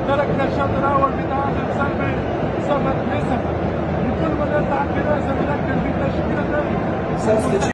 تركنا الشوط الاول بتعادل سلبي صفر لصفر بكل ما نلعب بلازم ناكل في تشكيله